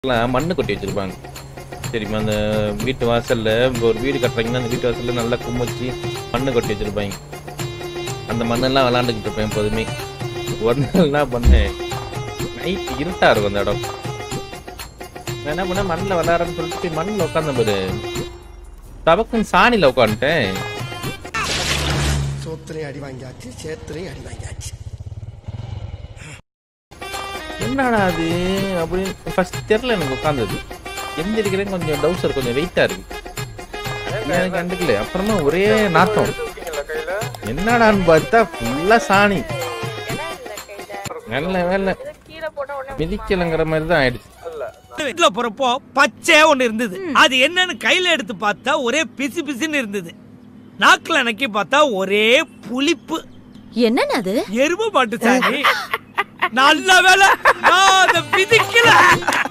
எல்லாம் மண்ணு கொட்டி வச்சிருப்பாங்க சரிம்மா அந்த வீட்டு வாசல்ல இப்போ ஒரு வீடு கட்டுறாங்கன்னா அந்த வீட்டு வாசல்ல நல்லா குமிச்சு மண்ணு கொட்டி வச்சிருப்பாங்க அந்த மண்ணெல்லாம் விளாண்டுக்கிட்டு இருப்பேன் எப்போதுமே ஒரு நாள் என்ன பண்ணேன் நைட் இருட்டா இருக்கும் அந்த இடம் நான் என்ன பண்ணேன் மண்ணில் விளாட்றேன்னு சொல்லிட்டு போய் மண்ணில் உட்காந்த பாரு தபக்குன்னு சாணியில் உட்காந்துட்டேன் சோத்துலையும் அடி வாங்கியாச்சு சேத்துலையும் அடி வாங்கியாச்சு என்னடா அது அப்படின்னு ஃபர்ஸ்ட் தெரியல எனக்கு உட்காந்தது எந்திரிக்கிறேன் கொஞ்சம் டவுசர் கொஞ்சம் வெயிட்டா இருக்கு எனக்கு கண்டுக்கல அப்புறமா ஒரே நாத்தம் என்னடான்னு பார்த்தா ஃபுல்லா சாணி நல்ல வேலை மிதிக்கலங்கிற மாதிரி தான் ஆயிடுச்சு வீட்டுல போறப்போ பச்சையா ஒண்ணு இருந்தது அது என்னன்னு கையில எடுத்து பார்த்தா ஒரே பிசு பிசுன்னு இருந்தது நாக்குல நக்கி பார்த்தா ஒரே புளிப்பு என்னன்னு அது எருமை மாட்டு சாணி நல்ல வேலை நான் அதை பிதிக்கல